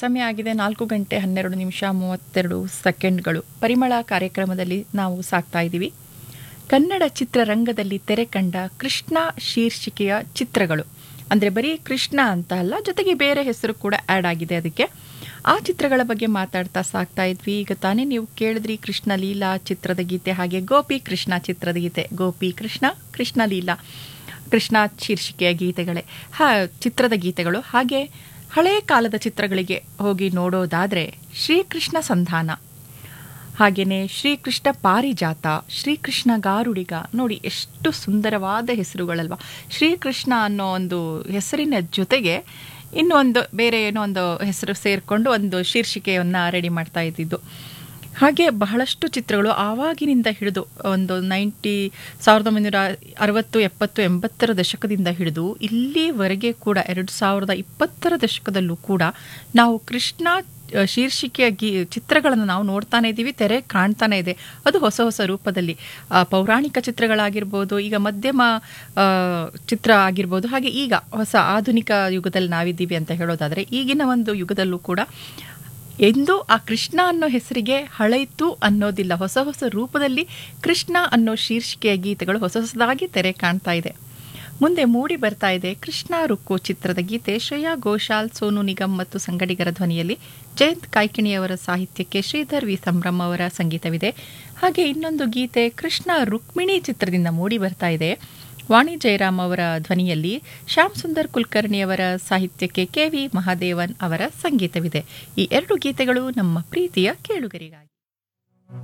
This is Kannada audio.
ಸಮಯ ಆಗಿದೆ ನಾಲ್ಕು ಗಂಟೆ ಹನ್ನೆರಡು ನಿಮಿಷ ಮೂವತ್ತೆರಡು ಸೆಕೆಂಡ್ಗಳು ಪರಿಮಳ ಕಾರ್ಯಕ್ರಮದಲ್ಲಿ ನಾವು ಸಾಕ್ತಾ ಇದ್ದೀವಿ ಕನ್ನಡ ಚಿತ್ರರಂಗದಲ್ಲಿ ತೆರೆ ಕಂಡ ಕೃಷ್ಣ ಶೀರ್ಷಿಕೆಯ ಚಿತ್ರಗಳು ಅಂದರೆ ಬರೀ ಕೃಷ್ಣ ಅಂತ ಅಲ್ಲ ಜೊತೆಗೆ ಬೇರೆ ಹೆಸರು ಕೂಡ ಆ್ಯಡ್ ಆಗಿದೆ ಅದಕ್ಕೆ ಆ ಚಿತ್ರಗಳ ಬಗ್ಗೆ ಮಾತಾಡ್ತಾ ಸಾಕ್ತಾ ಇದ್ವಿ ಈಗ ತಾನೇ ನೀವು ಕೇಳಿದ್ರಿ ಕೃಷ್ಣ ಲೀಲಾ ಚಿತ್ರದ ಗೀತೆ ಹಾಗೆ ಗೋಪಿ ಕೃಷ್ಣ ಚಿತ್ರದ ಗೀತೆ ಗೋಪಿ ಕೃಷ್ಣ ಕೃಷ್ಣ ಲೀಲಾ ಕೃಷ್ಣ ಶೀರ್ಷಿಕೆಯ ಗೀತೆಗಳೇ ಹಾ ಚಿತ್ರದ ಗೀತೆಗಳು ಹಾಗೆ ಹಳೆಯ ಕಾಲದ ಚಿತ್ರಗಳಿಗೆ ಹೋಗಿ ನೋಡೋದಾದರೆ ಶ್ರೀಕೃಷ್ಣ ಸಂಧಾನ ಹಾಗೆಯೇ ಶ್ರೀಕೃಷ್ಣ ಪಾರಿಜಾತ ಶ್ರೀಕೃಷ್ಣ ಗಾರುಡಿಗ ನೋಡಿ ಎಷ್ಟು ಸುಂದರವಾದ ಹೆಸರುಗಳಲ್ವಾ ಶ್ರೀಕೃಷ್ಣ ಅನ್ನೋ ಒಂದು ಹೆಸರಿನ ಜೊತೆಗೆ ಇನ್ನೊಂದು ಬೇರೆ ಏನೋ ಒಂದು ಹೆಸರು ಸೇರಿಕೊಂಡು ಒಂದು ಶೀರ್ಷಿಕೆಯನ್ನು ರೆಡಿ ಮಾಡ್ತಾ ಇದ್ದಿದ್ದು ಹಾಗೆ ಬಹಳಷ್ಟು ಚಿತ್ರಗಳು ಆವಾಗಿನಿಂದ ಹಿಡಿದು ಒಂದು ನೈಂಟಿ ಸಾವಿರದ ಒಂಬೈನೂರ ಅರವತ್ತು ಎಪ್ಪತ್ತು ಎಂಬತ್ತರ ದಶಕದಿಂದ ಹಿಡಿದು ಇಲ್ಲಿವರೆಗೆ ಕೂಡ ಎರಡು ಸಾವಿರದ ಇಪ್ಪತ್ತರ ದಶಕದಲ್ಲೂ ಕೂಡ ನಾವು ಕೃಷ್ಣ ಶೀರ್ಷಿಕೆಯ ಗೀ ಚಿತ್ರಗಳನ್ನು ನಾವು ನೋಡ್ತಾನೆ ಇದ್ದೀವಿ ತೆರೆ ಕಾಣ್ತಾನೆ ಇದೆ ಅದು ಹೊಸ ಹೊಸ ರೂಪದಲ್ಲಿ ಪೌರಾಣಿಕ ಚಿತ್ರಗಳಾಗಿರ್ಬೋದು ಈಗ ಮಧ್ಯಮ ಚಿತ್ರ ಆಗಿರ್ಬೋದು ಹಾಗೆ ಈಗ ಹೊಸ ಆಧುನಿಕ ಯುಗದಲ್ಲಿ ನಾವಿದ್ದೀವಿ ಅಂತ ಹೇಳೋದಾದರೆ ಈಗಿನ ಒಂದು ಯುಗದಲ್ಲೂ ಕೂಡ ಎಂದು ಆ ಕೃಷ್ಣ ಅನ್ನೋ ಹೆಸರಿಗೆ ಹಳೆಯಿತು ಅನ್ನೋದಿಲ್ಲ ಹೊಸ ಹೊಸ ರೂಪದಲ್ಲಿ ಕೃಷ್ಣ ಅನ್ನೋ ಶೀರ್ಷಿಕೆಯ ಗೀತೆಗಳು ಹೊಸ ಹೊಸದಾಗಿ ತೆರೆ ಕಾಣ್ತಾ ಇದೆ ಮುಂದೆ ಮೂಡಿ ಬರ್ತಾ ಇದೆ ಕೃಷ್ಣ ರುಕ್ಕು ಚಿತ್ರದ ಗೀತೆ ಶ್ರೇಯಾ ಘೋಷಾಲ್ ಸೋನು ನಿಗಮ್ ಮತ್ತು ಸಂಗಡಿಗರ ಧ್ವನಿಯಲ್ಲಿ ಜಯಂತ್ ಕಾಯ್ಕಿಣಿಯವರ ಸಾಹಿತ್ಯಕ್ಕೆ ಶ್ರೀಧರ್ ವಿ ಸಂಭ್ರಮ್ ಅವರ ಸಂಗೀತವಿದೆ ಹಾಗೆ ಇನ್ನೊಂದು ಗೀತೆ ಕೃಷ್ಣ ರುಕ್ಮಿಣಿ ಚಿತ್ರದಿಂದ ಮೂಡಿ ಬರ್ತಾ ಇದೆ ವಾಣಿ ಜಯರಾಮ್ ಅವರ ಧ್ವನಿಯಲ್ಲಿ ಶ್ಯಾಮ್ ಸುಂದರ್ ಕುಲಕರ್ಣಿಯವರ ಸಾಹಿತ್ಯಕ್ಕೆ ಕೆ ವಿ ಮಹಾದೇವನ್ ಅವರ ಸಂಗೀತವಿದೆ ಈ ಎರಡು ಗೀತೆಗಳು ನಮ್ಮ ಪ್ರೀತಿಯ ಕೇಳುಗರಿಗಾಗಿ